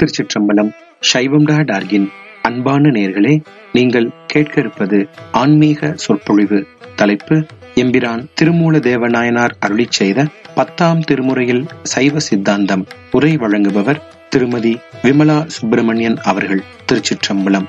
திருச்சிற்றம்பலம் சைவம் டா டார்கின் அன்பான நேர்களே நீங்கள் கேட்க இருப்பது ஆன்மீக சொற்பொழிவு தலைப்பு எம்பிரான் திருமூல தேவநாயனார் அருளிச் செய்த பத்தாம் திருமுறையில் சைவ சித்தாந்தம் உரை வழங்குபவர் திருமதி விமலா சுப்பிரமணியன் அவர்கள் திருச்சிற்றம்பலம்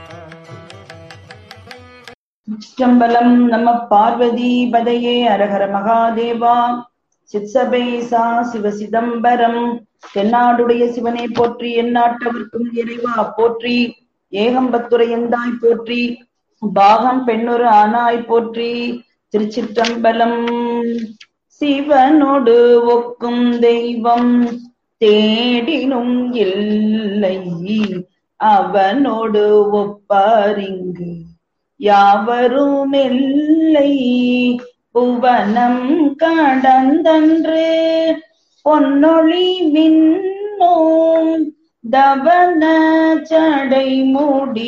சிற்றம்பலம் நம பார்வதி பதையே அரஹர மகாதேவா சிற்சபேசா சிவ சிதம்பரம் தென்னாடுடைய சிவனை போற்றி எந்நாட்டவர்க்கும் இறைவா போற்றி ஏகம்பத்துரையந்தாய் போற்றி பாகம் பெண்ணொரு ஆனாய் போற்றி திருச்சிற்றம்பலம் சிவனோடு ஒக்கும் தெய்வம் தேடினும் இல்லை அவனோடு ஒப்பாரிங்கு யாவரும் இல்லை புவனம் கடந்தன்று பொன்னொழி மின்னோம் தவன சடை மூடி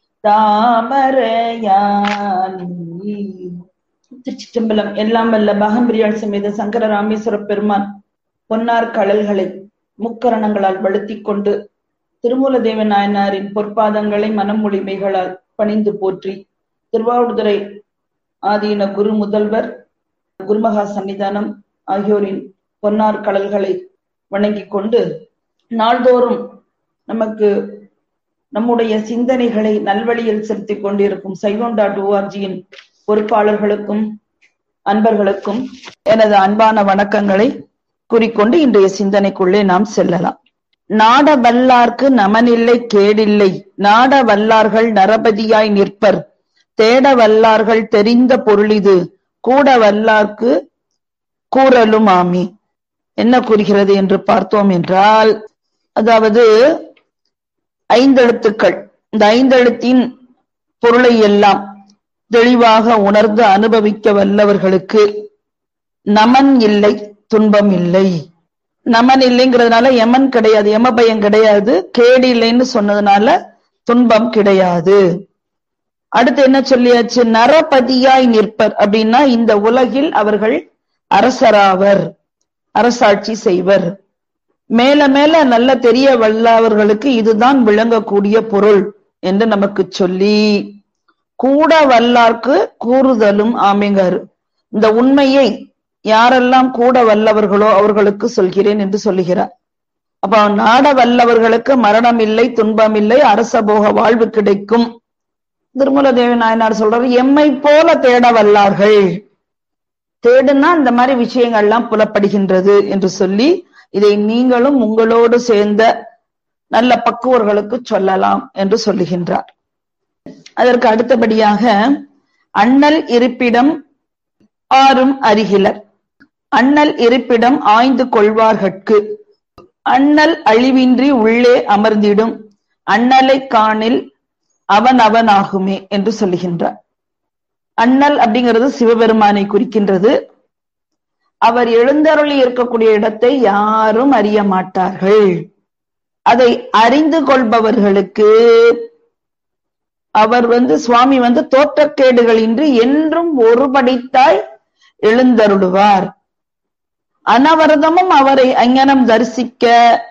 தாமரையானி திருச்சிற்றம்பலம் எல்லாம் வல்ல பாகம்பிரியாள் சமேத சங்கர ராமேஸ்வர பெருமான் பொன்னார் கடல்களை முக்கரணங்களால் வழுத்திக் கொண்டு திருமூலதேவ நாயனாரின் பொற்பாதங்களை மனமொழிமைகளால் பணிந்து போற்றி திருவாவூதுரை ஆதீன குரு முதல்வர் குருமகா சன்னிதானம் ஆகியோரின் பொன்னார் கடல்களை வணங்கிக் கொண்டு நாள்தோறும் நமக்கு நம்முடைய சிந்தனைகளை நல்வழியில் செலுத்திக் கொண்டிருக்கும் சைவம் டாட் ஓஆர்ஜியின் பொறுப்பாளர்களுக்கும் அன்பர்களுக்கும் எனது அன்பான வணக்கங்களை கூறிக்கொண்டு இன்றைய சிந்தனைக்குள்ளே நாம் செல்லலாம் நாட வல்லார்க்கு நமனில்லை கேடில்லை நாட வல்லார்கள் நரபதியாய் நிற்பர் தேட வல்லார்கள் தெரிந்த பொருளிது கூட வல்லார்க்கு கூறலும் ஆமி என்ன கூறுகிறது என்று பார்த்தோம் என்றால் அதாவது ஐந்தெழுத்துக்கள் இந்த ஐந்தெழுத்தின் பொருளை எல்லாம் தெளிவாக உணர்ந்து அனுபவிக்க வல்லவர்களுக்கு நமன் இல்லை துன்பம் இல்லை நமன் இல்லைங்கிறதுனால யமன் கிடையாது யம பயம் கிடையாது கேடு இல்லைன்னு சொன்னதுனால துன்பம் கிடையாது அடுத்து என்ன சொல்லியாச்சு நரபதியாய் நிற்பர் அப்படின்னா இந்த உலகில் அவர்கள் அரசராவர் அரசாட்சி செய்வர் மேல மேல நல்ல தெரிய வல்லவர்களுக்கு இதுதான் விளங்கக்கூடிய பொருள் என்று நமக்கு சொல்லி கூட வல்லார்க்கு கூறுதலும் ஆமைங்காரு இந்த உண்மையை யாரெல்லாம் கூட வல்லவர்களோ அவர்களுக்கு சொல்கிறேன் என்று சொல்லுகிறார் அப்ப நாட வல்லவர்களுக்கு மரணம் இல்லை துன்பம் இல்லை அரச போக வாழ்வு கிடைக்கும் திருமூல தேவி நாயனார் சொல்றாரு எம்மை போல தேட வல்லார்கள் தேடுனா இந்த மாதிரி விஷயங்கள்லாம் புலப்படுகின்றது என்று சொல்லி இதை நீங்களும் உங்களோடு சேர்ந்த நல்ல பக்குவர்களுக்கு சொல்லலாம் என்று சொல்லுகின்றார் அதற்கு அடுத்தபடியாக அண்ணல் இருப்பிடம் ஆறும் அருகிலர் அண்ணல் இருப்பிடம் ஆய்ந்து கொள்வார்கட்கு அண்ணல் அழிவின்றி உள்ளே அமர்ந்திடும் அண்ணலை காணில் அவன் அவனாகுமே என்று சொல்லுகின்றார் அண்ணல் அப்படிங்கிறது சிவபெருமானை குறிக்கின்றது அவர் எழுந்தருளி இருக்கக்கூடிய இடத்தை யாரும் அறிய மாட்டார்கள் அதை அறிந்து கொள்பவர்களுக்கு அவர் வந்து சுவாமி வந்து தோற்றக்கேடுகளின்றி என்றும் ஒருபடித்தாய் எழுந்தருளுவார் அனவரதமும் அவரை அங்கனம் தரிசிக்க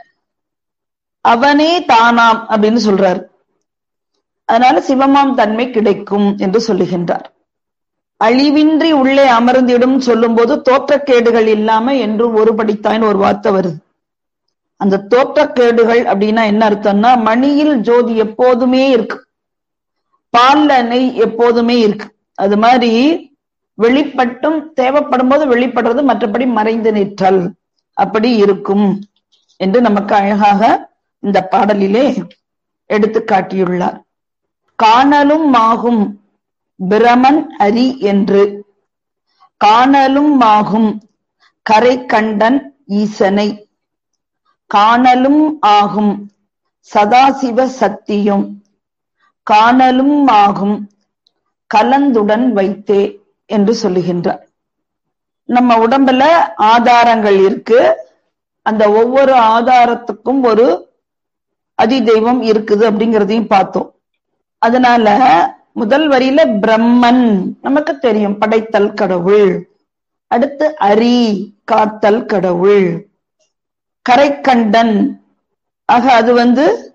அவனே தானாம் அப்படின்னு சொல்றார் அதனால சிவமாம் தன்மை கிடைக்கும் என்று சொல்லுகின்றார் அழிவின்றி உள்ளே அமர்ந்திடும் சொல்லும் போது தோற்றக்கேடுகள் இல்லாம என்றும் ஒருபடித்தாயின் ஒரு வார்த்தை வருது அந்த தோற்றக்கேடுகள் அப்படின்னா என்ன அர்த்தம்னா மணியில் ஜோதி எப்போதுமே இருக்கு பால்ல நெய் எப்போதுமே இருக்கு அது மாதிரி வெளிப்பட்டும் தேவைப்படும் போது வெளிப்படுறது மற்றபடி மறைந்து நிற்றல் அப்படி இருக்கும் என்று நமக்கு அழகாக இந்த பாடலிலே எடுத்து காட்டியுள்ளார் காணலும் ஆகும் பிரமன் அரி என்று காணலும் ஆகும் கரை கண்டன் ஈசனை காணலும் ஆகும் சதாசிவ சக்தியும் காணலும் ஆகும் கலந்துடன் வைத்தே என்று சொல்லுகின்றார் நம்ம உடம்புல ஆதாரங்கள் இருக்கு அந்த ஒவ்வொரு ஆதாரத்துக்கும் ஒரு அதிதெய்வம் இருக்குது அப்படிங்கிறதையும் பார்த்தோம் அதனால முதல் வரியில பிரம்மன் நமக்கு தெரியும் படைத்தல் கடவுள் அடுத்து அரி காத்தல் கடவுள் கரைக்கண்டன் ஆக அது வந்து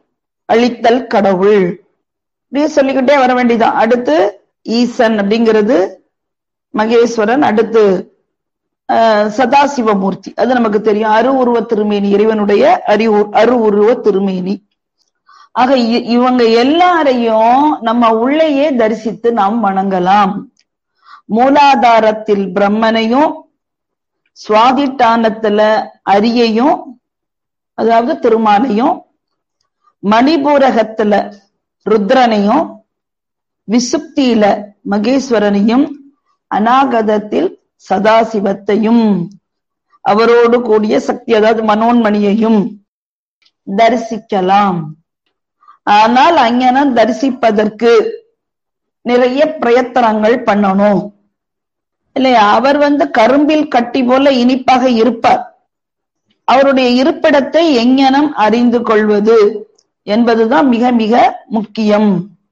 அழித்தல் கடவுள் இப்படியே சொல்லிக்கிட்டே வர வேண்டியதான் அடுத்து ஈசன் அப்படிங்கிறது மகேஸ்வரன் அடுத்து ஆஹ், சதாசிவமூர்த்தி அது நமக்கு தெரியும் அரு உருவ திருமேனி இறைவனுடைய அறி அரு உருவ திருமேனி ஆக இ- இவங்க எல்லாரையும் நம்ம உள்ளேயே தரிசித்து நாம் வணங்கலாம் மூலாதாரத்தில் பிரம்மனையும் சுவாதிட்டானத்துல அரியையும் அதாவது திருமாலையும் மணிபூரகத்துல ருத்ரனையும் விசுப்தியில மகேஸ்வரனையும் அநாகதத்தில் சதாசிவத்தையும் அவரோடு கூடிய சக்தி அதாவது மனோன்மணியையும் தரிசிக்கலாம் ஆனால் அங்ஙனம் தரிசிப்பதற்கு நிறைய பிரயத்தனங்கள் பண்ணணும் இல்லையா அவர் வந்து கரும்பில் கட்டி போல இனிப்பாக இருப்பார் அவருடைய இருப்பிடத்தை எங்ஙனம் அறிந்து கொள்வது என்பதுதான் மிக மிக முக்கியம்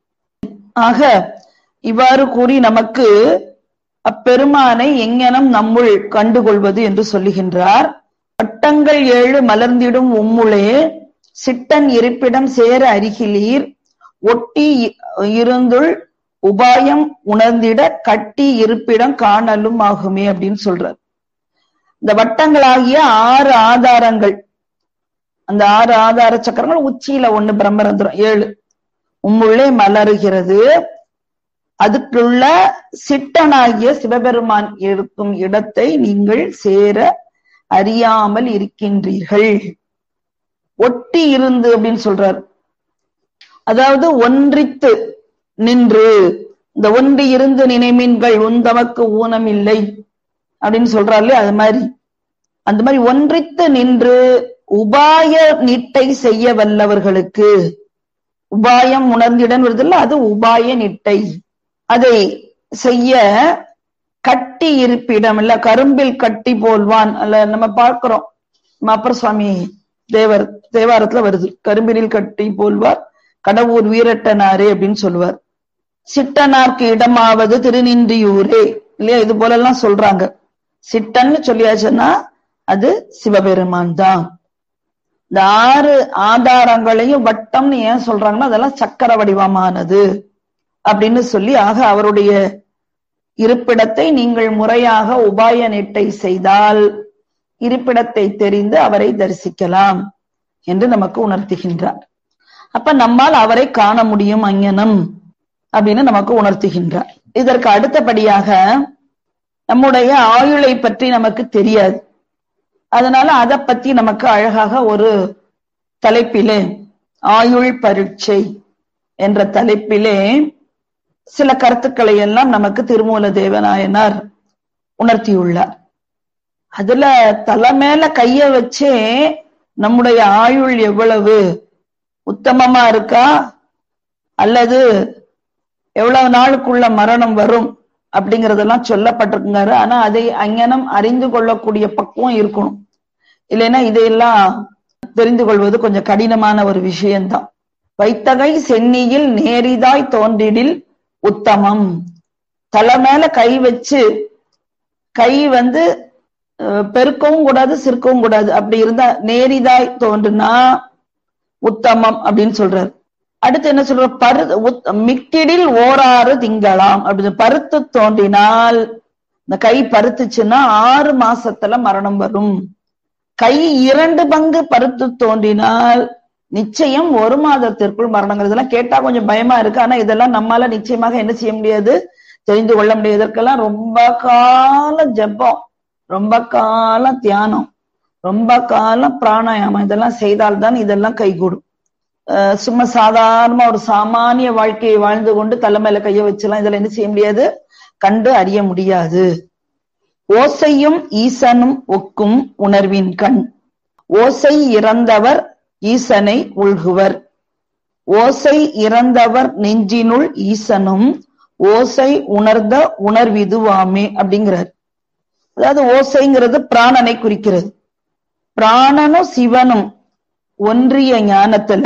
ஆக இவ்வாறு கூறி நமக்கு அப்பெருமானை எங்ஙனம் நம்முள் கண்டுகொள்வது என்று சொல்லுகின்றார் வட்டங்கள் ஏழு மலர்ந்திடும் உம்முளே சிட்டன் இருப்பிடம் சேர அருகிலீர் ஒட்டி இ- இருந்துள் உபாயம் உணர்ந்திட கட்டி இருப்பிடம் காணலும் ஆகுமே அப்படின்னு சொல்றார் இந்த வட்டங்களாகிய ஆறு ஆதாரங்கள் அந்த ஆறு ஆதார சக்கரங்கள் உச்சியில ஒண்ணு பிரம்மரந்திரம் ஏழு உம்முள்ளே மலருகிறது அதுக்குள்ள சிட்டனாகிய சிவபெருமான் இருக்கும் இடத்தை நீங்கள் சேர அறியாமல் இருக்கின்றீர்கள் ஒட்டி இருந்து அப்படின்னு சொல்றார் அதாவது ஒன்றித்து நின்று இந்த ஒன்றி இருந்து நினைமீன்கள் உந்தமக்கு ஊனம் இல்லை அப்படின்னு சொல்றாரு அது மாதிரி அந்த மாதிரி ஒன்றித்து நின்று உபாய நிட்டை செய்ய வல்லவர்களுக்கு உபாயம் உணர்ந்திடன் வருதில்ல அது உபாய நிட்டை அதை செய்ய கட்டி இருப்பிடம் இல்ல கரும்பில் கட்டி போல்வான் அல்ல நம்ம பார்க்கிறோம் நம்ம அப்பர் சுவாமி தேவர் தேவாரத்துல வருது கரும்பினில் கட்டி போல்வார் கடவுர் வீரட்டனாரே அப்படின்னு சொல்லுவார் சிட்டனார்க்கு இடமாவது திருநின்றியூரே இல்லையா இது போல எல்லாம் சொல்றாங்க சிட்டன்னு சொல்லியாச்சுன்னா அது சிவபெருமான் தான் இந்த ஆறு ஆதாரங்களையும் வட்டம்னு ஏன் சொல்றாங்கன்னா அதெல்லாம் சக்கர வடிவமானது அப்படின்னு சொல்லி ஆக அவருடைய இருப்பிடத்தை நீங்கள் முறையாக உபாய நெட்டை செய்தால் இருப்பிடத்தை தெரிந்து அவரை தரிசிக்கலாம் என்று நமக்கு உணர்த்துகின்றார் அப்ப நம்மால் அவரை காண முடியும் அங்ஙனம் அப்படின்னு நமக்கு உணர்த்துகின்றார் இதற்கு அடுத்தபடியாக நம்முடைய ஆயுளை பற்றி நமக்கு தெரியாது அதனால அதை பத்தி நமக்கு அழகாக ஒரு தலைப்பிலே ஆயுள் பரீட்சை என்ற தலைப்பிலே சில கருத்துக்களை எல்லாம் நமக்கு திருமூல தேவநாயனார் உணர்த்தியுள்ளார் அதுல தலை மேல கைய வச்சே நம்முடைய ஆயுள் எவ்வளவு உத்தமமா இருக்கா அல்லது எவ்வளவு நாளுக்குள்ள மரணம் வரும் அப்படிங்கறதெல்லாம் சொல்லப்பட்டிருக்குங்காரு ஆனா அதை அங்ஙனம் அறிந்து கொள்ளக்கூடிய பக்குவம் இருக்கணும் இல்லைன்னா இதையெல்லாம் தெரிந்து கொள்வது கொஞ்சம் கடினமான ஒரு விஷயம்தான் வைத்தகை சென்னியில் நேரிதாய் தோன்றிடில் உத்தமம் தலை மேல கை வச்சு கை வந்து அஹ், பெருக்கவும் கூடாது சிறுக்கவும் கூடாது அப்படி இருந்தா நேரிதாய் தோன்றுனா உத்தமம் அப்படின்னு சொல்றாரு அடுத்து என்ன சொல்ற பரு உத்- மிக்கிடில் ஓராறு திங்களாம் அப்படின்னு பருத்து தோன்றினால் இந்த கை பருத்துச்சுன்னா ஆறு மாசத்துல மரணம் வரும் கை இரண்டு பங்கு பருத்து தோன்றினால் நிச்சயம் ஒரு மாதத்திற்குள் மரணங்கள் இதெல்லாம் கேட்டா கொஞ்சம் பயமா இருக்கு ஆனா இதெல்லாம் நம்மால நிச்சயமாக என்ன செய்ய முடியாது தெரிந்து கொள்ள முடியாது இதற்கெல்லாம் ரொம்ப கால ஜெபம் ரொம்ப காலம் தியானம் ரொம்ப காலம் பிராணாயாமம் இதெல்லாம் செய்தால்தான் இதெல்லாம் கைகூடும் அஹ் சும்மா சாதாரணமா ஒரு சாமானிய வாழ்க்கையை வாழ்ந்து கொண்டு தலைமையில கைய வச்செல்லாம் இதெல்லாம் என்ன செய்ய முடியாது கண்டு அறிய முடியாது ஓசையும் ஈசனும் ஒக்கும் உணர்வின் கண் ஓசை இறந்தவர் ஈசனை உள்குவர் ஓசை இறந்தவர் நெஞ்சினுள் ஈசனும் ஓசை உணர்ந்த உணர்விதுவாமே அப்படிங்கிறார் அதாவது ஓசைங்கிறது பிராணனை குறிக்கிறது பிராணனும் சிவனும் ஒன்றிய ஞானத்துல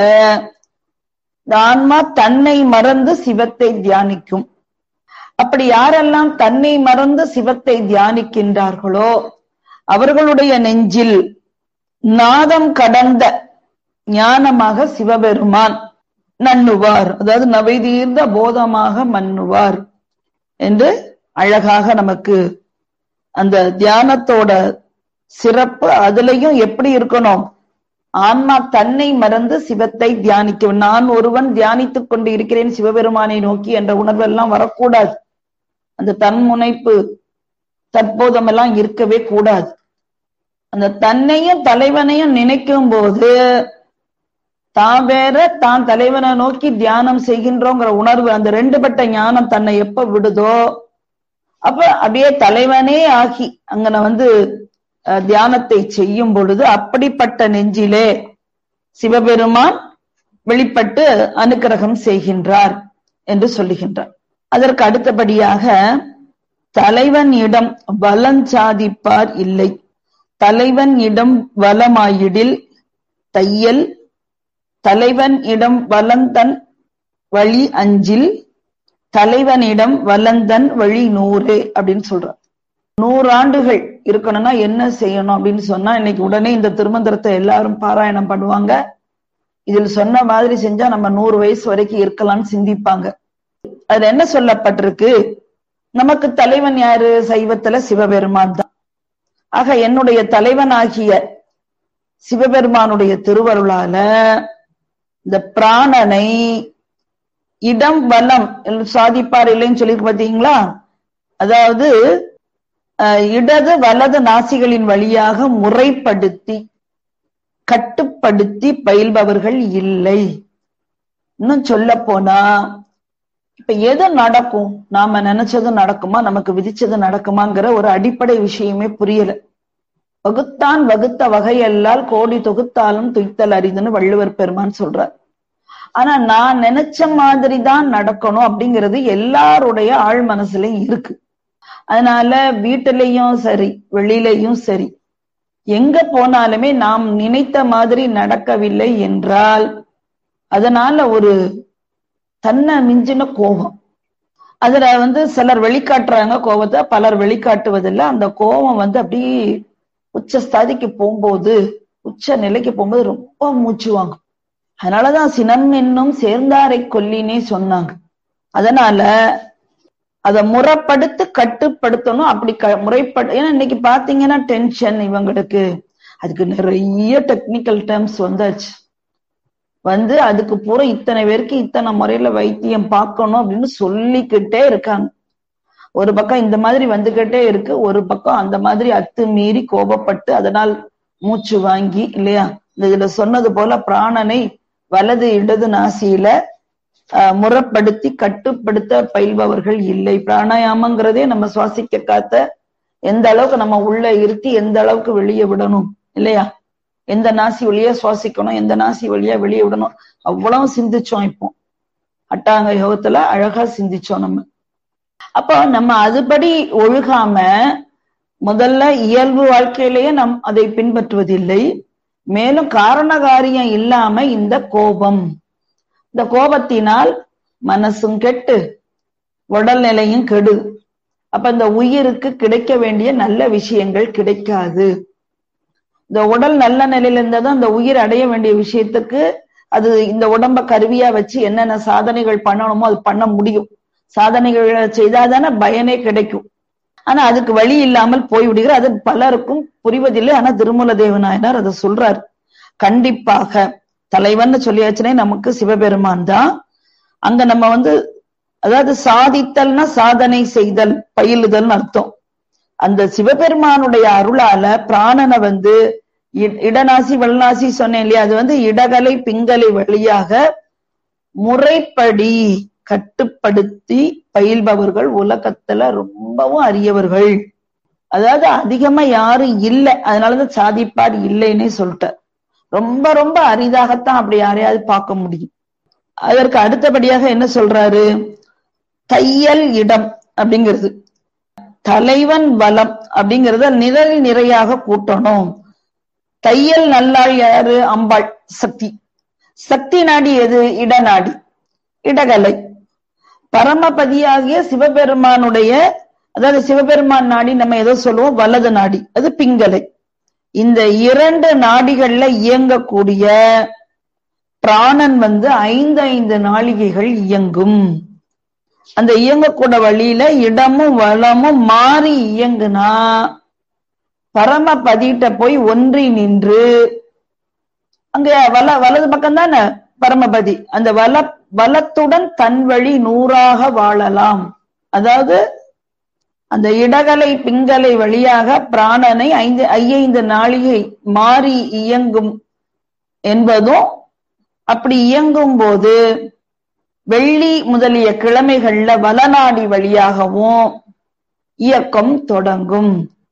இந்த ஆன்மா தன்னை மறந்து சிவத்தை தியானிக்கும் அப்படி யாரெல்லாம் தன்னை மறந்து சிவத்தை தியானிக்கின்றார்களோ அவர்களுடைய நெஞ்சில் நாதம் கடந்த ஞானமாக சிவபெருமான் நண்ணுவார் அதாவது நவைதீர்ந்த போதமாக மன்னுவார் என்று அழகாக நமக்கு அந்த தியானத்தோட சிறப்பு அதுலயும் எப்படி இருக்கணும் ஆன்மா தன்னை மறந்து சிவத்தை தியானிக்கும் நான் ஒருவன் தியானித்துக் கொண்டு இருக்கிறேன் சிவபெருமானை நோக்கி என்ற உணர்வு எல்லாம் வரக்கூடாது அந்த தன்முனைப்பு தற்போதம் எல்லாம் இருக்கவே கூடாது அந்த தன்னையும் தலைவனையும் நினைக்கும் போது தான் வேற தான் தலைவனை நோக்கி தியானம் செய்கின்றோங்கிற உணர்வு அந்த ரெண்டு பட்ட ஞானம் தன்னை எப்ப விடுதோ அப்ப அப்படியே தலைவனே ஆகி அங்கன வந்து தியானத்தை செய்யும் பொழுது அப்படிப்பட்ட நெஞ்சிலே சிவபெருமான் வெளிப்பட்டு அனுக்கிரகம் செய்கின்றார் என்று சொல்லுகின்றார் அதற்கு அடுத்தபடியாக தலைவன் இடம் வலம் சாதிப்பார் இல்லை தலைவன் இடம் வலமாயிடில் தையல் தலைவன் இடம் வலந்தன் வழி அஞ்சில் தலைவனிடம் வலந்தன் வழி நூறு அப்படின்னு சொல்றார் நூறு ஆண்டுகள் இருக்கணும்னா என்ன செய்யணும் அப்படின்னு சொன்னா இன்னைக்கு உடனே இந்த திருமந்திரத்தை எல்லாரும் பாராயணம் பண்ணுவாங்க இதில் சொன்ன மாதிரி செஞ்சா நம்ம நூறு வயசு வரைக்கும் இருக்கலாம்னு சிந்திப்பாங்க அதுல என்ன சொல்லப்பட்டிருக்கு நமக்கு தலைவன் யாரு சைவத்துல சிவபெருமான் தான் ஆக என்னுடைய தலைவனாகிய சிவபெருமானுடைய திருவருளால இந்த பிராணனை இடம் வலம் சாதிப்பார் இல்லைன்னு சொல்லி பாத்தீங்களா அதாவது இடது வலது நாசிகளின் வழியாக முறைப்படுத்தி கட்டுப்படுத்தி பயில்பவர்கள் இல்லை இன்னும் சொல்ல போனா இப்ப எது நடக்கும் நாம நினைச்சது நடக்குமா நமக்கு விதிச்சது நடக்குமாங்கிற ஒரு அடிப்படை விஷயமே புரியல வகுத்தான் வகுத்த வகையல்லால் கோடி தொகுத்தாலும் துய்த்தல் அரிதுன்னு வள்ளுவர் பெருமான் சொல்றார் ஆனா நான் நினைச்ச மாதிரி தான் நடக்கணும் அப்படிங்கிறது எல்லாருடைய ஆழ் மனசுலயும் இருக்கு அதனால வீட்டிலையும் சரி வெளியிலையும் சரி எங்க போனாலுமே நாம் நினைத்த மாதிரி நடக்கவில்லை என்றால் அதனால ஒரு தன்னை மிஞ்சின கோபம் அதுல வந்து சிலர் வெளிக்காட்டுறாங்க கோபத்தை பலர் வெளிக்காட்டுவதில்லை அந்த கோபம் வந்து அப்படி உச்ச ஸ்தாதிக்கு போகும்போது உச்ச நிலைக்கு போகும்போது ரொம்ப மூச்சு வாங்கும் அதனாலதான் சினம் என்னும் சேர்ந்தாரை கொல்லினே சொன்னாங்க அதனால அதை முறைப்படுத்து கட்டுப்படுத்தணும் அப்படி க முறைப்படு ஏன்னா இன்னைக்கு பாத்தீங்கன்னா டென்ஷன் இவங்களுக்கு அதுக்கு நிறைய டெக்னிக்கல் டேர்ம்ஸ் வந்தாச்சு வந்து அதுக்கு பூரா இத்தனை பேருக்கு இத்தனை முறையில வைத்தியம் பார்க்கணும் அப்படின்னு சொல்லிக்கிட்டே இருக்காங்க ஒரு பக்கம் இந்த மாதிரி வந்துகிட்டே இருக்கு ஒரு பக்கம் அந்த மாதிரி அத்துமீறி கோபப்பட்டு அதனால் மூச்சு வாங்கி இல்லையா இந்த இதுல சொன்னது போல பிராணனை வலது இடது நாசியில முறைப்படுத்தி கட்டுப்படுத்த பயில்பவர்கள் இல்லை பிராணாயாமங்கிறதே நம்ம சுவாசிக்க காத்த எந்த அளவுக்கு நம்ம உள்ள இருத்தி எந்த அளவுக்கு வெளியே விடணும் இல்லையா எந்த நாசி வழியா சுவாசிக்கணும் எந்த நாசி வழியா வெளியே விடணும் அவ்வளவு சிந்திச்சோம் இப்போ அட்டாங்க யோகத்துல அழகா சிந்திச்சோம் நம்ம அப்போ நம்ம அதுபடி ஒழுகாம முதல்ல இயல்பு வாழ்க்கையிலேயே நம் அதை பின்பற்றுவதில்லை மேலும் காரண காரியம் இல்லாம இந்த கோபம் இந்த கோபத்தினால் மனசும் கெட்டு உடல்நிலையும் கெடு அப்ப இந்த உயிருக்கு கிடைக்க வேண்டிய நல்ல விஷயங்கள் கிடைக்காது இந்த உடல் நல்ல நிலையில இருந்தாதான் அந்த உயிர் அடைய வேண்டிய விஷயத்துக்கு அது இந்த உடம்ப கருவியா வச்சு என்னென்ன சாதனைகள் பண்ணணுமோ அது பண்ண முடியும் சாதனைகள் செய்தாதானே பயனே கிடைக்கும் ஆனா அதுக்கு வழி இல்லாமல் போய்விடுகிற அது பலருக்கும் புரிவதில்லை ஆனா திருமூல தேவநாயனார் அதை சொல்றாரு கண்டிப்பாக தலைவன் சொல்லியாச்சுனே நமக்கு சிவபெருமான் தான் அங்க நம்ம வந்து அதாவது சாதித்தல்னா சாதனை செய்தல் பயிலுதல்னு அர்த்தம் அந்த சிவபெருமானுடைய அருளால பிராணனை வந்து இடநாசி வல்நாசி சொன்னேன் இல்லையா அது வந்து இடகலை பிங்கலை வழியாக முறைப்படி கட்டுப்படுத்தி பயில்பவர்கள் உலகத்துல ரொம்பவும் அரியவர்கள் அதாவது அதிகமா யாரும் இல்லை அதனாலதான் சாதிப்பார் இல்லைன்னே சொல்லிட்டார் ரொம்ப ரொம்ப அரிதாகத்தான் அப்படி யாரையாவது பார்க்க முடியும் அதற்கு அடுத்தபடியாக என்ன சொல்றாரு தையல் இடம் அப்படிங்கிறது தலைவன் பலம் அப்படிங்கறத நிழல் நிறையாக கூட்டணும் தையல் நல்லாள் யாரு அம்பாள் சக்தி சக்தி நாடி எது இடநாடி இடகலை பரமபதியாகிய சிவபெருமானுடைய அதாவது சிவபெருமான் நாடி நம்ம ஏதோ சொல்லுவோம் வலது நாடி அது பிங்கலை இந்த இரண்டு நாடிகள்ல இயங்கக்கூடிய பிராணன் வந்து ஐந்து ஐந்து நாளிகைகள் இயங்கும் அந்த இயங்கக்கூட வழியில இடமும் வளமும் மாறி இயங்குனா பரமபதிட்ட போய் ஒன்றி நின்று அங்க வல வலது பக்கம் தானே பரமபதி அந்த வல வலத்துடன் தன் வழி நூறாக வாழலாம் அதாவது அந்த இடகலை பிங்கலை வழியாக பிராணனை ஐந்து ஐயைந்து நாளிகை மாறி இயங்கும் என்பதும் அப்படி இயங்கும் போது வெள்ளி முதலிய கிழமைகள்ல வலநாடி வழியாகவும் இயக்கம் தொடங்கும்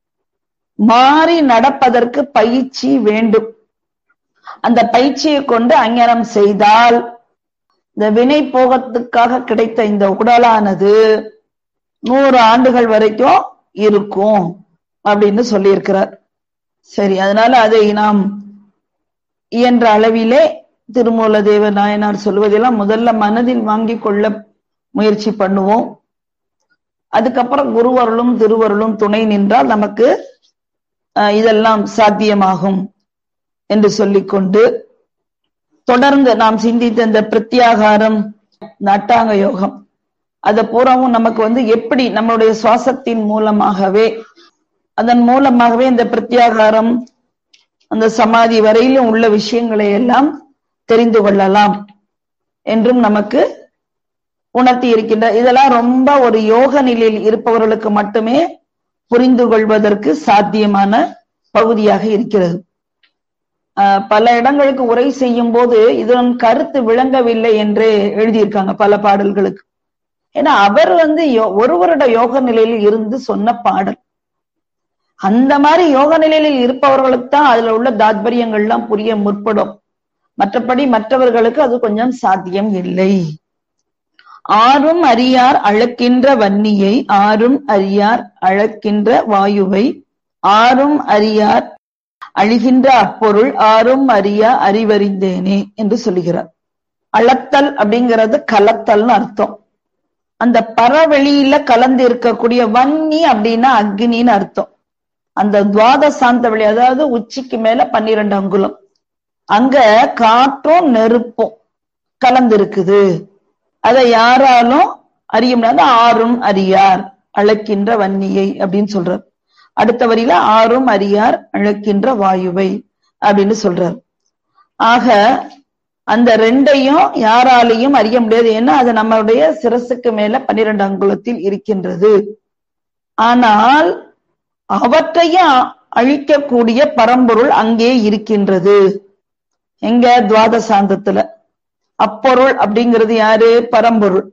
மாறி நடப்பதற்கு பயிற்சி வேண்டும் அந்த பயிற்சியை கொண்டு அஞ்ஞனம் செய்தால் இந்த வினை போகத்துக்காக கிடைத்த இந்த உடலானது நூறு ஆண்டுகள் வரைக்கும் இருக்கும் அப்படின்னு சொல்லியிருக்கிறார் சரி அதனால அதை நாம் இயன்ற அளவிலே திருமூல தேவ நாயனார் சொல்வதெல்லாம் முதல்ல மனதில் வாங்கி கொள்ள முயற்சி பண்ணுவோம் அதுக்கப்புறம் குருவருளும் திருவருளும் துணை நின்றால் நமக்கு இதெல்லாம் சாத்தியமாகும் என்று சொல்லிக்கொண்டு தொடர்ந்து நாம் சிந்தித்த இந்த பிரத்யாகாரம் நட்டாங்க யோகம் அதை பூராவும் நமக்கு வந்து எப்படி நம்மளுடைய சுவாசத்தின் மூலமாகவே அதன் மூலமாகவே இந்த பிரத்யாகாரம் அந்த சமாதி வரையிலும் உள்ள விஷயங்களை எல்லாம் தெரிந்து கொள்ளலாம் என்றும் நமக்கு உணர்த்தி இருக்கின்ற இதெல்லாம் ரொம்ப ஒரு யோக நிலையில் இருப்பவர்களுக்கு மட்டுமே புரிந்து கொள்வதற்கு சாத்தியமான பகுதியாக இருக்கிறது பல இடங்களுக்கு உரை செய்யும் போது இதன் கருத்து விளங்கவில்லை என்று எழுதியிருக்காங்க பல பாடல்களுக்கு ஏன்னா அவர் வந்து ஒரு வருட யோக நிலையில் இருந்து சொன்ன பாடல் அந்த மாதிரி யோக நிலையில் இருப்பவர்களுக்கு தான் அதுல உள்ள தாத்பரியங்கள்லாம் புரிய முற்படும் மற்றபடி மற்றவர்களுக்கு அது கொஞ்சம் சாத்தியம் இல்லை ஆறும் அறியார் அழக்கின்ற வன்னியை ஆறும் அறியார் அழக்கின்ற வாயுவை ஆறும் அறியார் அழிகின்ற அப்பொருள் ஆறும் அறியா அறிவறிந்தேனே என்று சொல்லுகிறார் அளத்தல் அப்படிங்கிறது கலத்தல்னு அர்த்தம் அந்த பறவெளியில கலந்து இருக்கக்கூடிய வன்னி அப்படின்னா அக்னின்னு அர்த்தம் அந்த துவாத சாந்த வெளி அதாவது உச்சிக்கு மேல பன்னிரண்டு அங்குலம் அங்க காற்றும் நெருப்பும் கலந்து இருக்குது அதை யாராலும் அறிய முடியாது ஆறும் அறியார் அழைக்கின்ற வன்னியை அப்படின்னு சொல்றார் அடுத்த வரியில ஆறும் அறியார் அழைக்கின்ற வாயுவை அப்படின்னு சொல்றார் ஆக அந்த ரெண்டையும் யாராலையும் அறிய முடியாது ஏன்னா அது நம்மளுடைய சிரசுக்கு மேல பன்னிரண்டு அங்குலத்தில் இருக்கின்றது ஆனால் அவற்றையும் அழிக்கக்கூடிய பரம்பொருள் அங்கே இருக்கின்றது எங்க துவாதசாந்தத்துல அப்பொருள் அப்படிங்கிறது யாரு பரம்பொருள்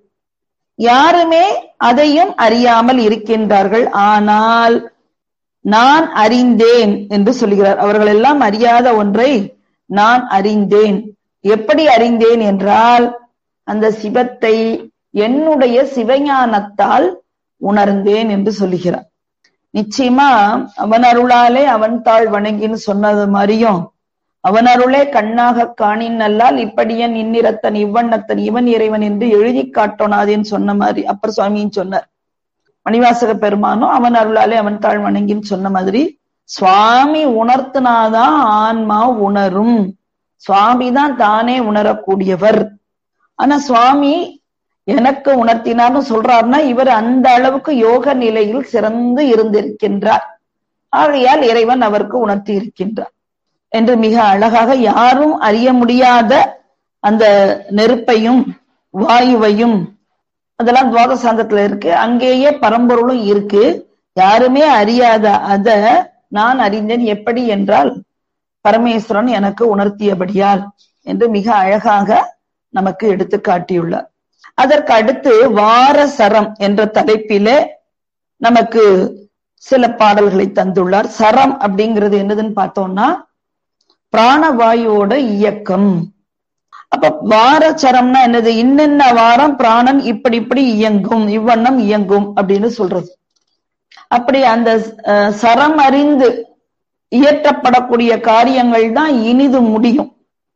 யாருமே அதையும் அறியாமல் இருக்கின்றார்கள் ஆனால் நான் அறிந்தேன் என்று சொல்கிறார் அவர்கள் எல்லாம் அறியாத ஒன்றை நான் அறிந்தேன் எப்படி அறிந்தேன் என்றால் அந்த சிவத்தை என்னுடைய சிவஞானத்தால் உணர்ந்தேன் என்று சொல்லுகிறார் நிச்சயமா அவன் அருளாலே அவன் தாழ் வணங்கின்னு சொன்னது மாதிரியும் அவன் அருளே கண்ணாக காணின் நல்லால் இப்படியன் இந்நிறத்தன் இவ்வண்ணத்தன் இவன் இறைவன் என்று எழுதி காட்டோனாதேன்னு சொன்ன மாதிரி அப்பர் சுவாமின்னு சொன்னார் மணிவாசக பெருமானும் அவன் அருளாலே அவன் தாழ் வணங்கின்னு சொன்ன மாதிரி சுவாமி உணர்த்தினாதான் ஆன்மா உணரும் சுவாமி தான் தானே உணரக்கூடியவர் ஆனா சுவாமி எனக்கு உணர்த்தினார்னு சொல்றாருன்னா இவர் அந்த அளவுக்கு யோக நிலையில் சிறந்து இருந்திருக்கின்றார் ஆகையால் இறைவன் அவருக்கு உணர்த்தி இருக்கின்றார் என்று மிக அழகாக யாரும் அறிய முடியாத அந்த நெருப்பையும் வாயுவையும் அதெல்லாம் துவாதசாந்தத்துல இருக்கு அங்கேயே பரம்பொருளும் இருக்கு யாருமே அறியாத அத நான் அறிந்தேன் எப்படி என்றால் பரமேஸ்வரன் எனக்கு உணர்த்தியபடியால் என்று மிக அழகாக நமக்கு எடுத்து காட்டியுள்ளார் அதற்கு அடுத்து வார சரம் என்ற தலைப்பிலே நமக்கு சில பாடல்களை தந்துள்ளார் சரம் அப்படிங்கிறது என்னதுன்னு பார்த்தோம்னா பிராணவாயுவோட இயக்கம் அப்ப வார சரம்னா என்னது இன்னென்ன வாரம் பிராணன் இப்படி இப்படி இயங்கும் இவ்வண்ணம் இயங்கும் அப்படின்னு சொல்றது அப்படி அந்த சரம் அறிந்து இயற்றப்படக்கூடிய காரியங்கள் தான் இனிது முடியும்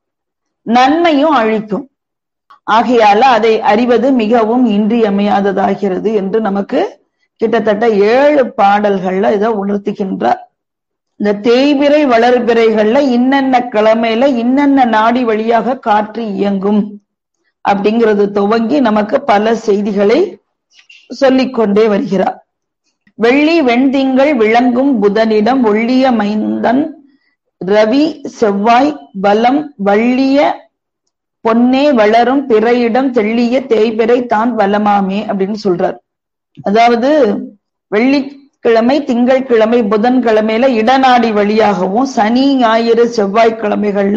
நன்மையும் அழிக்கும் ஆகையால அதை அறிவது மிகவும் இன்றியமையாததாகிறது என்று நமக்கு கிட்டத்தட்ட ஏழு பாடல்கள்ல இதை உணர்த்துகின்றார் இந்த தேய்பிறை வளர்பிறைகள்ல இன்னென்ன கிழமையில இன்னென்ன நாடி வழியாக காற்று இயங்கும் அப்படிங்கிறது துவங்கி நமக்கு பல செய்திகளை சொல்லிக் கொண்டே வருகிறார் வெள்ளி வெண்திங்கள் விளங்கும் புதனிடம் ஒள்ளிய மைந்தன் ரவி செவ்வாய் பலம் வள்ளிய பொன்னே வளரும் பிறையிடம் தெள்ளிய தேய்பிறை தான் வலமாமே அப்படின்னு சொல்றார் அதாவது வெள்ளிக்கிழமை திங்கட்கிழமை புதன்கிழமையில இடநாடி வழியாகவும் சனி ஞாயிறு செவ்வாய்க்கிழமைகள்ல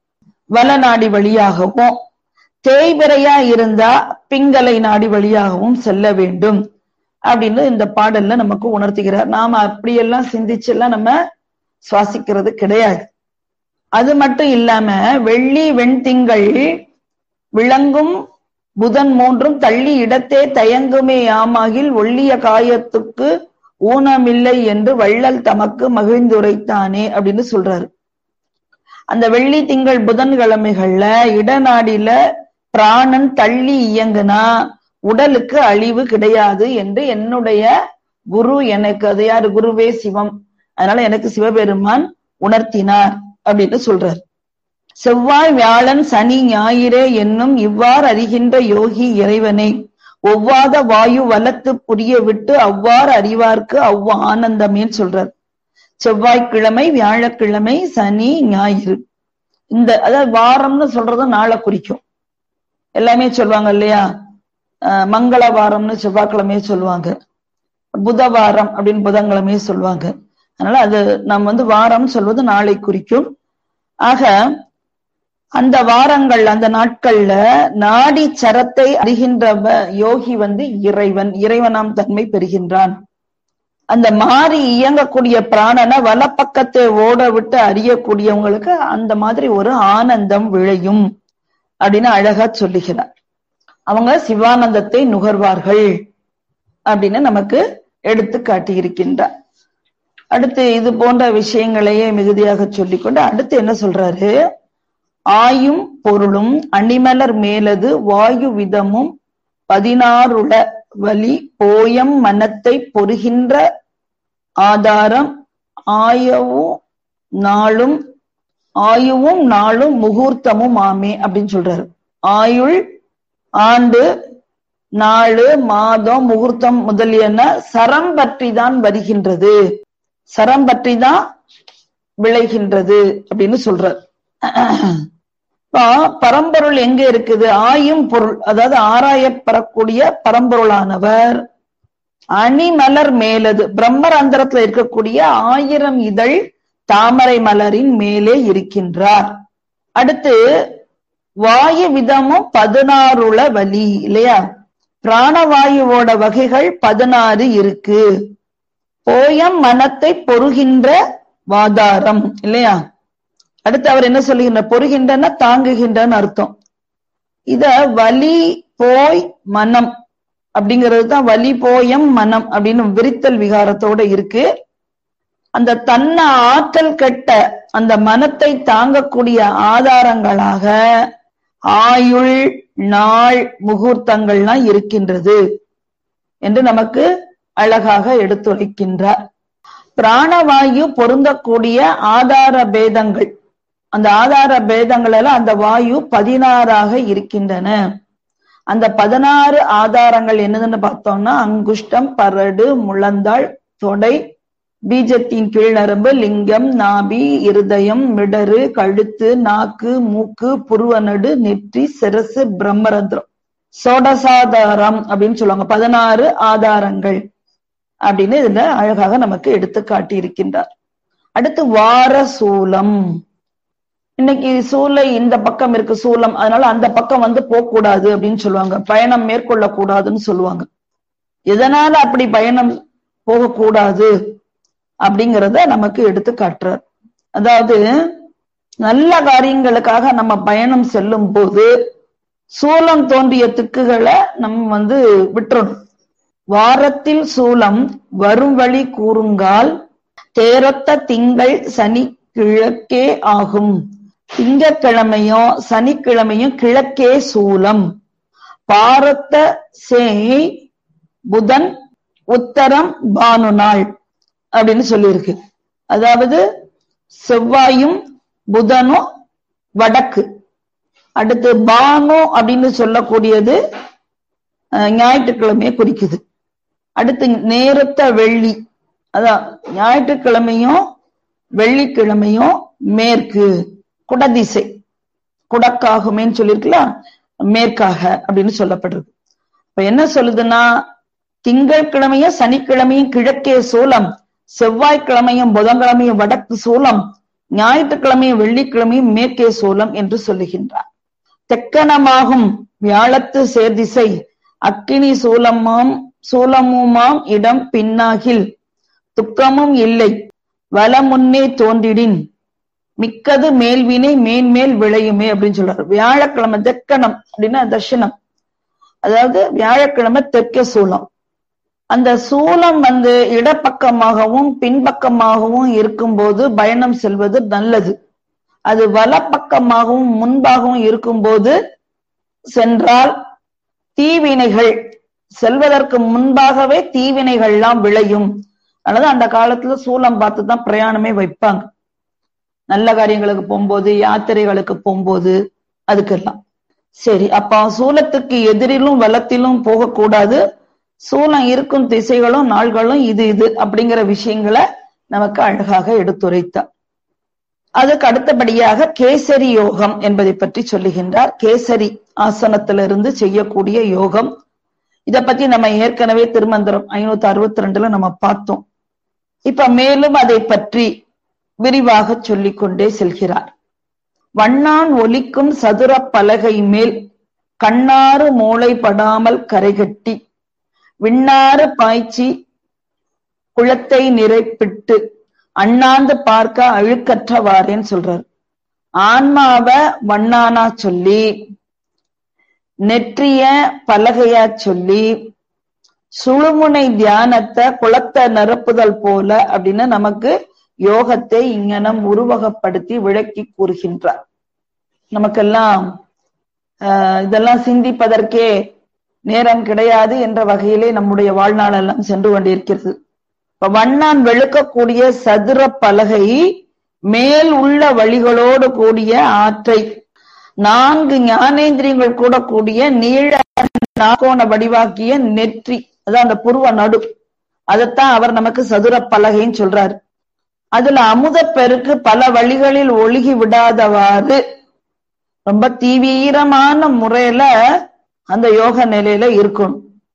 வலநாடி வழியாகவும் தேய்பிறையா இருந்தா பிங்கலை நாடி வழியாகவும் செல்ல வேண்டும் அப்படின்னு இந்த பாடல்ல நமக்கு உணர்த்துகிறார் நாம அப்படியெல்லாம் சிந்திச்செல்லாம் நம்ம சுவாசிக்கிறது கிடையாது அது மட்டும் இல்லாம வெள்ளி வெண்திங்கள் விளங்கும் புதன் மூன்றும் தள்ளி இடத்தே தயங்குமே யாமாகில் ஒள்ளிய காயத்துக்கு ஊனமில்லை என்று வள்ளல் தமக்கு மகிழ்ந்துரைத்தானே அப்படின்னு சொல்றாரு அந்த வெள்ளி திங்கள் புதன்கிழமைகள்ல இடநாடில பிராணன் தள்ளி இயங்குனா உடலுக்கு அழிவு கிடையாது என்று என்னுடைய குரு எனக்கு அது யாரு குருவே சிவம் அதனால எனக்கு சிவபெருமான் உணர்த்தினார் அப்படின்னு சொல்றார் செவ்வாய் வியாழன் சனி ஞாயிறே என்னும் இவ்வாறு அறிகின்ற யோகி இறைவனை ஒவ்வாத வாயு வலத்து புரிய விட்டு அவ்வாறு அறிவார்க்கு அவ்வ ஆனந்தமேன்னு சொல்றார் செவ்வாய்க்கிழமை வியாழக்கிழமை சனி ஞாயிறு இந்த அதாவது வாரம்னு சொல்றது நாளை குறிக்கும் எல்லாமே சொல்லுவாங்க இல்லையா மங்கள வாரம்னு செவ்வாய்க்கிழமையே சொல்லுவாங்க புதவாரம் அப்படின்னு புதன்கிழமையே சொல்லுவாங்க அதனால அது நம்ம வந்து வாரம் சொல்வது நாளை குறிக்கும் ஆக அந்த வாரங்கள் அந்த நாட்கள்ல நாடி சரத்தை அறிகின்றவ யோகி வந்து இறைவன் இறைவனாம் தன்மை பெறுகின்றான் அந்த மாறி இயங்கக்கூடிய பிராணனை வலப்பக்கத்தை ஓட விட்டு அறியக்கூடியவங்களுக்கு அந்த மாதிரி ஒரு ஆனந்தம் விளையும் அப்படின்னு அழகா சொல்லுகிறார் அவங்க சிவானந்தத்தை நுகர்வார்கள் அப்படின்னு நமக்கு எடுத்து காட்டியிருக்கின்றார் அடுத்து இது போன்ற விஷயங்களையே மிகுதியாக சொல்லிக்கொண்டு அடுத்து என்ன சொல்றாரு ஆயும் பொருளும் அணிமலர் மேலது வாயு விதமும் பதினாறுள வலி போயம் மனத்தை பொறுகின்ற ஆதாரம் ஆயவும் நாளும் ஆயுவும் நாளும் முகூர்த்தமும் ஆமே அப்படின்னு சொல்றாரு ஆயுள் ஆண்டு நாலு மாதம் முகூர்த்தம் முதலியன சரம் பற்றி தான் வருகின்றது சரம் பற்றி தான் விளைகின்றது அப்படின்னு சொல்றார் இப்போ பரம்பொருள் எங்க இருக்குது ஆயும் பொருள் அதாவது ஆராயப்படக்கூடிய பரம்பொருளானவர் அணிமலர் மேலது பிரம்மரந்திரத்துல இருக்கக்கூடிய ஆயிரம் இதழ் தாமரை மலரின் மேலே இருக்கின்றார் அடுத்து வாயு விதமும் பதினாறுல வலி இல்லையா பிராணவாயுவோட வகைகள் பதினாறு இருக்கு போயம் மனத்தை பொறுகின்ற வாதாரம் இல்லையா அடுத்து அவர் என்ன சொல்லுகின்ற பொறுகின்றன தாங்குகின்றன்னு அர்த்தம் இத வலி போய் மனம் அப்படிங்கிறது தான் வலி போயம் மனம் அப்படின்னு விரித்தல் விகாரத்தோட இருக்கு அந்த தன்னை ஆற்றல் கெட்ட அந்த மனத்தை தாங்கக்கூடிய ஆதாரங்களாக ஆயுள் நாள் முகூர்த்தங்கள்லாம் இருக்கின்றது என்று நமக்கு அழகாக எடுத்துரைக்கின்றார் பிராணவாயு பொருந்தக்கூடிய ஆதார பேதங்கள் அந்த ஆதார பேதங்கள் எல்லாம் அந்த வாயு பதினாறாக இருக்கின்றன அந்த பதினாறு ஆதாரங்கள் என்னதுன்னு பார்த்தோம்னா அங்குஷ்டம் பரடு முழந்தாள் தொடை பீஜத்தின் கீழ் நரம்பு லிங்கம் நாபி இருதயம் மிடரு கழுத்து நாக்கு மூக்கு புருவநடு நெற்றி சிரசு பிரம்மரந்திரம் சோடசாதாரம் அப்படின்னு சொல்லுவாங்க பதினாறு ஆதாரங்கள் அப்படின்னு இதுல அழகாக நமக்கு எடுத்து காட்டி இருக்கின்றார் அடுத்து வார சூலம் இன்னைக்கு சூளை இந்த பக்கம் இருக்கு சூலம் அதனால அந்த பக்கம் வந்து போகக்கூடாது அப்படின்னு சொல்லுவாங்க பயணம் மேற்கொள்ள கூடாதுன்னு சொல்லுவாங்க எதனால அப்படி பயணம் போகக்கூடாது அப்படிங்கிறத நமக்கு எடுத்து காட்டுறார் அதாவது நல்ல காரியங்களுக்காக நம்ம பயணம் செல்லும் போது சூலம் தோன்றிய திக்குகளை நம்ம வந்து விட்டுறணும் வாரத்தில் சூலம் வரும் வழி கூறுங்கால் தேரொத்த திங்கள் சனி கிழக்கே ஆகும் திங்கக்கிழமையும் சனிக்கிழமையும் கிழக்கே சூலம் பாரத்த சேய் புதன் உத்தரம் பானு நாள் அப்படின்னு சொல்லியிருக்கு அதாவது செவ்வாயும் புதனும் வடக்கு அடுத்து பானு அப்படின்னு சொல்லக்கூடியது அஹ், ஞாயிற்றுக்கிழமையை குறிக்குது அடுத்து நேரத்த வெள்ளி அதான் ஞாயிற்றுக்கிழமையும் வெள்ளிக்கிழமையும் மேற்கு குடதிசை குடக்காகுமேன்னு சொல்லியிருக்கலாம் மேற்காக அப்படின்னு சொல்லப்படுறது இப்ப என்ன சொல்லுதுன்னா திங்கட்கிழமையும் சனிக்கிழமையும் கிழக்கே சூலம் செவ்வாய்க்கிழமையும் புதன்கிழமையும் வடக்கு சூலம் ஞாயிற்றுக்கிழமையும் வெள்ளிக்கிழமையும் மேற்கே சூலம் என்று சொல்லுகின்றார் தெக்கணமாகும் வியாழத்து சேர்திசை அக்கினி சூலமாம் சூலமுமாம் இடம் பின்னாகில் துக்கமும் இல்லை வலமுன்னே தோன்றிடின் மிக்கது மேல்வினை மேன்மேல் விளையுமே அப்படின்னு சொல்றாரு வியாழக்கிழமை தெக்கணம் அப்படின்னா தர்ஷனம் அதாவது வியாழக்கிழமை தெற்கே சூலம் அந்த சூலம் வந்து இடப்பக்கமாகவும் பின்பக்கமாகவும் இருக்கும்போது பயணம் செல்வது நல்லது அது வலப்பக்கமாகவும் முன்பாகவும் இருக்கும்போது சென்றால் தீவினைகள் செல்வதற்கு முன்பாகவே தீவினைகள்லாம் விளையும் அதனால அந்த காலத்துல சூலம் பார்த்து தான் பிரயாணமே வைப்பாங்க நல்ல காரியங்களுக்கு போகும்போது யாத்திரைகளுக்கு போகும்போது அதுக்கெல்லாம் சரி அப்ப சூலத்துக்கு எதிரிலும் வலத்திலும் போகக்கூடாது சூலம் இருக்கும் திசைகளும் நாள்களும் இது இது அப்படிங்கிற விஷயங்களை நமக்கு அழகாக எடுத்துரைத்தார் அதுக்கு அடுத்தபடியாக கேசரி யோகம் என்பதை பற்றி சொல்லுகின்றார் கேசரி ஆசனத்திலிருந்து செய்யக்கூடிய யோகம் இத பத்தி நம்ம ஏற்கனவே திருமந்திரம் ஐநூத்தி அறுபத்தி ரெண்டுல நம்ம பார்த்தோம் இப்ப மேலும் அதை பற்றி விரிவாக சொல்லிக் கொண்டே செல்கிறார் வண்ணான் ஒலிக்கும் சதுர பலகை மேல் கண்ணாறு மூளை படாமல் கரைகட்டி விண்ணாறு பாய்ச்சி குளத்தை நிறைப்பிட்டு அண்ணாந்து பார்க்க அழுக்கற்றவாறேன்னு சொல்றார் ஆன்மாவ வண்ணானா சொல்லி நெற்றிய பலகையா சொல்லி சுழுமுனை தியானத்தை குளத்தை நிரப்புதல் போல அப்படின்னு நமக்கு யோகத்தை இங்கனம் உருவகப்படுத்தி விளக்கி கூறுகின்றார் நமக்கெல்லாம் ஆஹ் இதெல்லாம் சிந்திப்பதற்கே நேரம் கிடையாது என்ற வகையிலே நம்முடைய வாழ்நாள் எல்லாம் சென்று கொண்டிருக்கிறது இப்ப வண்ணான் வெளுக்கக்கூடிய சதுர பலகை மேல் உள்ள வழிகளோடு கூடிய ஆற்றை நான்கு ஞானேந்திரியங்கள் கூட கூடிய நீள நாகோண வடிவாக்கிய நெற்றி அதான் அந்த புருவ நடு அதைத்தான் அவர் நமக்கு சதுர பலகைன்னு சொல்றாரு அதுல அமுத பெருக்கு பல வழிகளில் ஒழுகி விடாதவாறு ரொம்ப தீவிரமான முறையில அந்த யோக நிலையில இருக்கணும்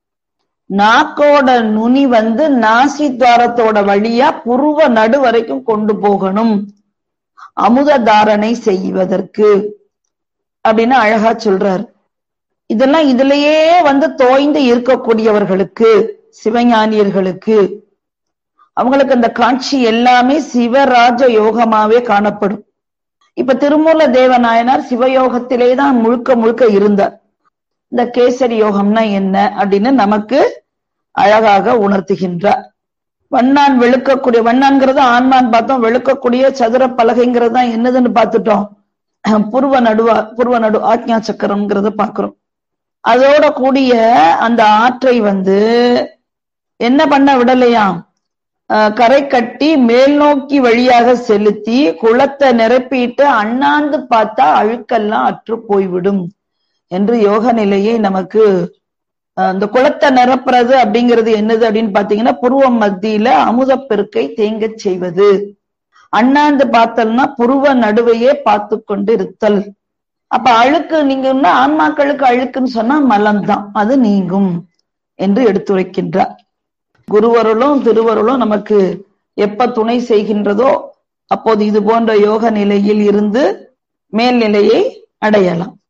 நாக்கோட நுனி வந்து நாசி துவாரத்தோட வழியா புருவ நடு வரைக்கும் கொண்டு போகணும் அமுத தாரணை செய்வதற்கு அப்படின்னு அழகா சொல்றாரு இதெல்லாம் இதுலயே வந்து தோய்ந்து இருக்கக்கூடியவர்களுக்கு சிவஞானியர்களுக்கு அவங்களுக்கு அந்த காட்சி எல்லாமே சிவராஜ யோகமாவே காணப்படும் இப்ப திருமூல தேவநாயனார் சிவயோகத்திலே தான் முழுக்க முழுக்க இருந்தார் இந்த கேசரி யோகம்னா என்ன அப்படின்னு நமக்கு அழகாக உணர்த்துகின்றார் வண்ணான் வெளுக்கக்கூடிய வண்ணான்ங்கிறது ஆன்மான் பார்த்தோம் வெளுக்கக்கூடிய சதுர பலகைங்கிறது தான் என்னதுன்னு பார்த்துட்டோம் புருவ நடுவா புருவ நடு ஆக்ஞா சக்கரம்ங்கிறத பாக்குறோம் அதோட கூடிய அந்த ஆற்றை வந்து என்ன பண்ண விடலையாம் கரை கட்டி மேல் நோக்கி வழியாக செலுத்தி குளத்தை நிரப்பிட்டு அண்ணாந்து பார்த்தா அழுக்கெல்லாம் அற்று போய்விடும் என்று யோக நிலையை நமக்கு அந்த குளத்தை நிரப்புறது அப்படிங்கிறது என்னது அப்படின்னு பாத்தீங்கன்னா புருவம் மத்தியில அமுத பெருக்கை தேங்க செய்வது அண்ணாந்து பார்த்தல்னா புருவ நடுவையே பார்த்து கொண்டு இருத்தல் அப்ப அழுக்கு நீங்கன்னா ஆன்மாக்களுக்கு அழுக்குன்னு சொன்னா மலம்தான் அது நீங்கும் என்று எடுத்துரைக்கின்றார் குருவருளும் திருவருளும் நமக்கு எப்ப துணை செய்கின்றதோ அப்போது இது போன்ற யோக நிலையில் இருந்து மேல்நிலையை அடையலாம்